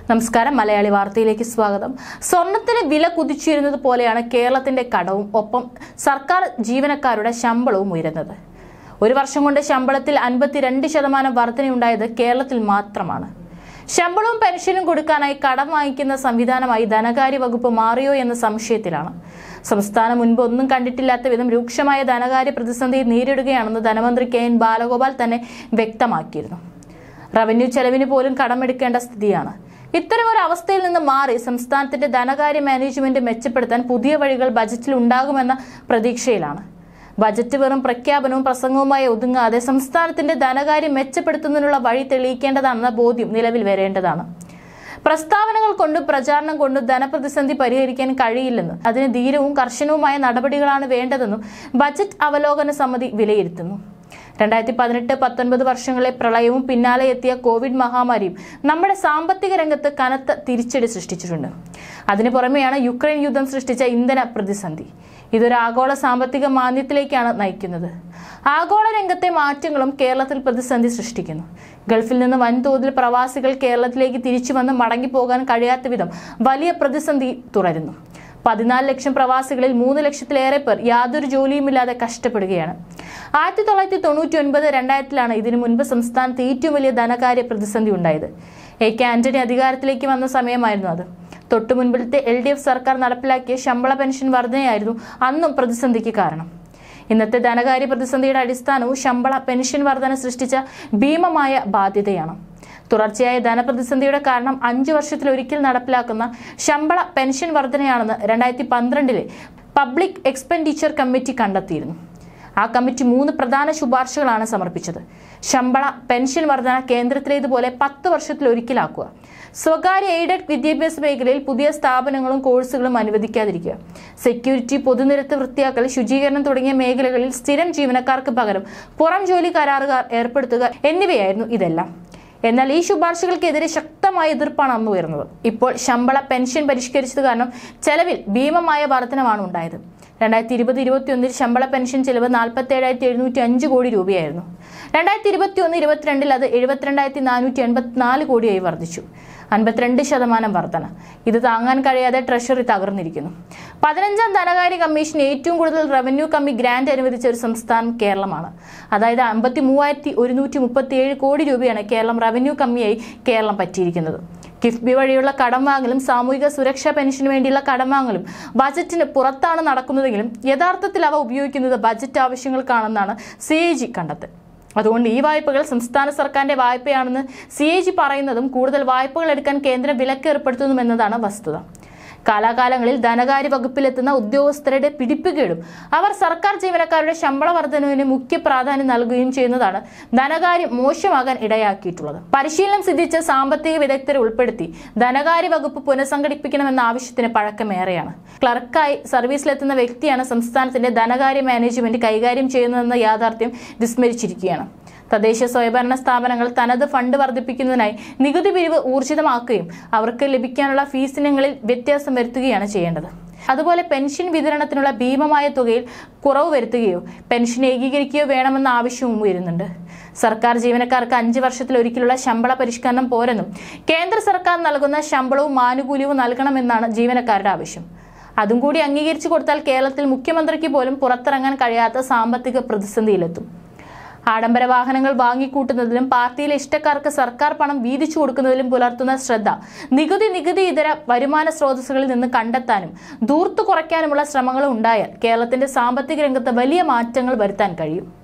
നമസ്കാരം മലയാളി വാർത്തയിലേക്ക് സ്വാഗതം സ്വർണത്തിന് വില കുതിച്ചിരുന്നത് പോലെയാണ് കേരളത്തിന്റെ കടവും ഒപ്പം സർക്കാർ ജീവനക്കാരുടെ ശമ്പളവും ഉയരുന്നത് ഒരു വർഷം കൊണ്ട് ശമ്പളത്തിൽ അൻപത്തിരണ്ട് ശതമാനം വർധനയുണ്ടായത് കേരളത്തിൽ മാത്രമാണ് ശമ്പളവും പെൻഷനും കൊടുക്കാനായി കടം വാങ്ങിക്കുന്ന സംവിധാനമായി ധനകാര്യ വകുപ്പ് മാറിയോ എന്ന സംശയത്തിലാണ് സംസ്ഥാനം മുൻപ് ഒന്നും കണ്ടിട്ടില്ലാത്ത വിധം രൂക്ഷമായ ധനകാര്യ പ്രതിസന്ധി നേരിടുകയാണെന്ന് ധനമന്ത്രി കെ എൻ ബാലഗോപാൽ തന്നെ വ്യക്തമാക്കിയിരുന്നു റവന്യൂ ചെലവിന് പോലും കടമെടുക്കേണ്ട സ്ഥിതിയാണ് ഇത്തരമൊരു അവസ്ഥയിൽ നിന്ന് മാറി സംസ്ഥാനത്തിന്റെ ധനകാര്യ മാനേജ്മെന്റ് മെച്ചപ്പെടുത്താൻ പുതിയ വഴികൾ ബജറ്റിൽ ഉണ്ടാകുമെന്ന പ്രതീക്ഷയിലാണ് ബജറ്റ് വെറും പ്രഖ്യാപനവും പ്രസംഗവുമായി ഒതുങ്ങാതെ സംസ്ഥാനത്തിന്റെ ധനകാര്യം മെച്ചപ്പെടുത്തുന്നതിനുള്ള വഴി തെളിയിക്കേണ്ടതാണെന്ന ബോധ്യം നിലവിൽ വരേണ്ടതാണ് പ്രസ്താവനകൾ കൊണ്ടും പ്രചാരണം കൊണ്ടും ധനപ്രതിസന്ധി പരിഹരിക്കാൻ കഴിയില്ലെന്നും അതിന് ധീരവും കർശനവുമായ നടപടികളാണ് വേണ്ടതെന്നും ബജറ്റ് അവലോകന സമിതി വിലയിരുത്തുന്നു രണ്ടായിരത്തി പതിനെട്ട് പത്തൊൻപത് വർഷങ്ങളിലെ പ്രളയവും പിന്നാലെ എത്തിയ കോവിഡ് മഹാമാരിയും നമ്മുടെ സാമ്പത്തിക രംഗത്ത് കനത്ത തിരിച്ചടി സൃഷ്ടിച്ചിട്ടുണ്ട് അതിനു പുറമെയാണ് യുക്രൈൻ യുദ്ധം സൃഷ്ടിച്ച ഇന്ധന പ്രതിസന്ധി ഇതൊരു ആഗോള സാമ്പത്തിക മാന്ദ്യത്തിലേക്കാണ് നയിക്കുന്നത് ആഗോള രംഗത്തെ മാറ്റങ്ങളും കേരളത്തിൽ പ്രതിസന്ധി സൃഷ്ടിക്കുന്നു ഗൾഫിൽ നിന്ന് വൻതോതിൽ പ്രവാസികൾ കേരളത്തിലേക്ക് തിരിച്ചു വന്ന് മടങ്ങിപ്പോകാൻ കഴിയാത്ത വിധം വലിയ പ്രതിസന്ധി തുടരുന്നു പതിനാല് ലക്ഷം പ്രവാസികളിൽ മൂന്ന് ലക്ഷത്തിലേറെ പേർ യാതൊരു ജോലിയുമില്ലാതെ കഷ്ടപ്പെടുകയാണ് ആയിരത്തി തൊള്ളായിരത്തി തൊണ്ണൂറ്റി ഒൻപത് രണ്ടായിരത്തിലാണ് ഇതിനു മുൻപ് സംസ്ഥാനത്ത് ഏറ്റവും വലിയ ധനകാര്യ പ്രതിസന്ധി ഉണ്ടായത് എ കെ ആന്റണി അധികാരത്തിലേക്ക് വന്ന സമയമായിരുന്നു അത് തൊട്ടു മുൻപിലത്തെ എൽ ഡി എഫ് സർക്കാർ നടപ്പിലാക്കിയ ശമ്പള പെൻഷൻ വർധനയായിരുന്നു അന്നും പ്രതിസന്ധിക്ക് കാരണം ഇന്നത്തെ ധനകാര്യ പ്രതിസന്ധിയുടെ അടിസ്ഥാനവും ശമ്പള പെൻഷൻ വർധന സൃഷ്ടിച്ച ഭീമമായ ബാധ്യതയാണ് തുടർച്ചയായ ധനപ്രതിസന്ധിയുടെ കാരണം അഞ്ചു വർഷത്തിലൊരിക്കൽ നടപ്പിലാക്കുന്ന ശമ്പള പെൻഷൻ വർധനയാണെന്ന് രണ്ടായിരത്തി പന്ത്രണ്ടിലെ പബ്ലിക് എക്സ്പെൻഡിച്ചർ കമ്മിറ്റി കണ്ടെത്തിയിരുന്നു ആ കമ്മിറ്റി മൂന്ന് പ്രധാന ശുപാർശകളാണ് സമർപ്പിച്ചത് ശമ്പള പെൻഷൻ വർധന കേന്ദ്രത്തിലേതുപോലെ പത്ത് വർഷത്തിലൊരിക്കലാക്കുക സ്വകാര്യ എയ്ഡഡ് വിദ്യാഭ്യാസ മേഖലയിൽ പുതിയ സ്ഥാപനങ്ങളും കോഴ്സുകളും അനുവദിക്കാതിരിക്കുക സെക്യൂരിറ്റി പൊതുനിരത്ത് വൃത്തിയാക്കൽ ശുചീകരണം തുടങ്ങിയ മേഖലകളിൽ സ്ഥിരം ജീവനക്കാർക്ക് പകരം പുറം ജോലി കരാറുകാർ ഏർപ്പെടുത്തുക എന്നിവയായിരുന്നു ഇതെല്ലാം എന്നാൽ ഈ ശുപാർശകൾക്കെതിരെ ശക്തമായ എതിർപ്പാണ് അന്ന് ഉയർന്നത് ഇപ്പോൾ ശമ്പള പെൻഷൻ പരിഷ്കരിച്ചത് കാരണം ചെലവിൽ ഭീമമായ വർധനമാണ് ഉണ്ടായത് രണ്ടായിരത്തി ഇരുപത് ഇരുപത്തി ഒന്നിൽ ശമ്പള പെൻഷൻ ചെലവ് നാൽപ്പത്തി ഏഴായിരത്തി എഴുന്നൂറ്റി അഞ്ച് കോടി രൂപയായിരുന്നു രണ്ടായിരത്തി ഇരുപത്തി ഒന്ന് ഇരുപത്തിരണ്ടിൽ അത് എഴുപത്തിരണ്ടായിരത്തി നാനൂറ്റി എൺപത്തിനാല് കോടിയായി വർദ്ധിച്ചു അൻപത്തിരണ്ട് ശതമാനം വർധന ഇത് താങ്ങാൻ കഴിയാതെ ട്രഷറി തകർന്നിരിക്കുന്നു പതിനഞ്ചാം ധനകാര്യ കമ്മീഷൻ ഏറ്റവും കൂടുതൽ റവന്യൂ കമ്മി ഗ്രാന്റ് അനുവദിച്ച ഒരു സംസ്ഥാനം കേരളമാണ് അതായത് അമ്പത്തി മൂവായിരത്തി ഒരുന്നൂറ്റി മുപ്പത്തി ഏഴ് കോടി രൂപയാണ് കേരളം റവന്യൂ കമ്മിയായി കേരളം പറ്റിയിരിക്കുന്നത് കിഫ്ബി വഴിയുള്ള കടം വാങ്ങലും സാമൂഹിക സുരക്ഷാ പെൻഷന് വേണ്ടിയുള്ള കടം വാങ്ങലും ബജറ്റിന് പുറത്താണ് നടക്കുന്നതെങ്കിലും യഥാർത്ഥത്തിൽ അവ ഉപയോഗിക്കുന്നത് ബജറ്റ് ആവശ്യങ്ങൾക്കാണെന്നാണ് സി എ ജി കണ്ടെത്തൽ അതുകൊണ്ട് ഈ വായ്പകൾ സംസ്ഥാന സർക്കാരിന്റെ വായ്പയാണെന്ന് സി എ ജി പറയുന്നതും കൂടുതൽ വായ്പകൾ എടുക്കാൻ കേന്ദ്രം വിലക്ക് ഏർപ്പെടുത്തുന്നുമെന്നതാണ് വസ്തുത കാലാകാലങ്ങളിൽ ധനകാര്യ വകുപ്പിലെത്തുന്ന ഉദ്യോഗസ്ഥരുടെ പിടിപ്പുകേടും അവർ സർക്കാർ ജീവനക്കാരുടെ ശമ്പള വർധനവിന് മുഖ്യ പ്രാധാന്യം നൽകുകയും ചെയ്യുന്നതാണ് ധനകാര്യം മോശമാകാൻ ഇടയാക്കിയിട്ടുള്ളത് പരിശീലനം സിദ്ധിച്ച സാമ്പത്തിക വിദഗ്ധരെ ഉൾപ്പെടുത്തി ധനകാര്യ വകുപ്പ് പുനഃസംഘടിപ്പിക്കണമെന്ന ആവശ്യത്തിന് പഴക്കമേറെയാണ് ക്ലർക്കായി സർവീസിലെത്തുന്ന വ്യക്തിയാണ് സംസ്ഥാനത്തിന്റെ ധനകാര്യ മാനേജ്മെന്റ് കൈകാര്യം ചെയ്യുന്നതെന്ന യാഥാർത്ഥ്യം വിസ്മരിച്ചിരിക്കുകയാണ് തദ്ദേശ സ്വയംഭരണ സ്ഥാപനങ്ങൾ തനത് ഫണ്ട് വർദ്ധിപ്പിക്കുന്നതിനായി നികുതി പിരിവ് ഊർജിതമാക്കുകയും അവർക്ക് ലഭിക്കാനുള്ള ഫീസ് ഇനങ്ങളിൽ വ്യത്യാസം വരുത്തുകയാണ് ചെയ്യേണ്ടത് അതുപോലെ പെൻഷൻ വിതരണത്തിനുള്ള ഭീമമായ തുകയിൽ കുറവ് വരുത്തുകയോ പെൻഷൻ ഏകീകരിക്കുകയോ വേണമെന്ന ആവശ്യവും ഉയരുന്നുണ്ട് സർക്കാർ ജീവനക്കാർക്ക് അഞ്ച് വർഷത്തിലൊരിക്കലുള്ള ശമ്പള പരിഷ്കരണം പോരെന്നും കേന്ദ്ര സർക്കാർ നൽകുന്ന ശമ്പളവും ആനുകൂല്യവും നൽകണമെന്നാണ് ജീവനക്കാരുടെ ആവശ്യം അതും കൂടി അംഗീകരിച്ചു കൊടുത്താൽ കേരളത്തിൽ മുഖ്യമന്ത്രിക്ക് പോലും പുറത്തിറങ്ങാൻ കഴിയാത്ത സാമ്പത്തിക പ്രതിസന്ധിയിലെത്തും ആഡംബര വാഹനങ്ങൾ വാങ്ങിക്കൂട്ടുന്നതിലും പാർട്ടിയിലെ ഇഷ്ടക്കാർക്ക് സർക്കാർ പണം വീതിച്ചു കൊടുക്കുന്നതിലും പുലർത്തുന്ന ശ്രദ്ധ നികുതി നികുതി ഇതര വരുമാന സ്രോതസ്സുകളിൽ നിന്ന് കണ്ടെത്താനും ദൂർത്തു കുറയ്ക്കാനുമുള്ള ശ്രമങ്ങൾ ഉണ്ടായാൽ കേരളത്തിന്റെ സാമ്പത്തിക രംഗത്ത് വലിയ മാറ്റങ്ങൾ വരുത്താൻ കഴിയും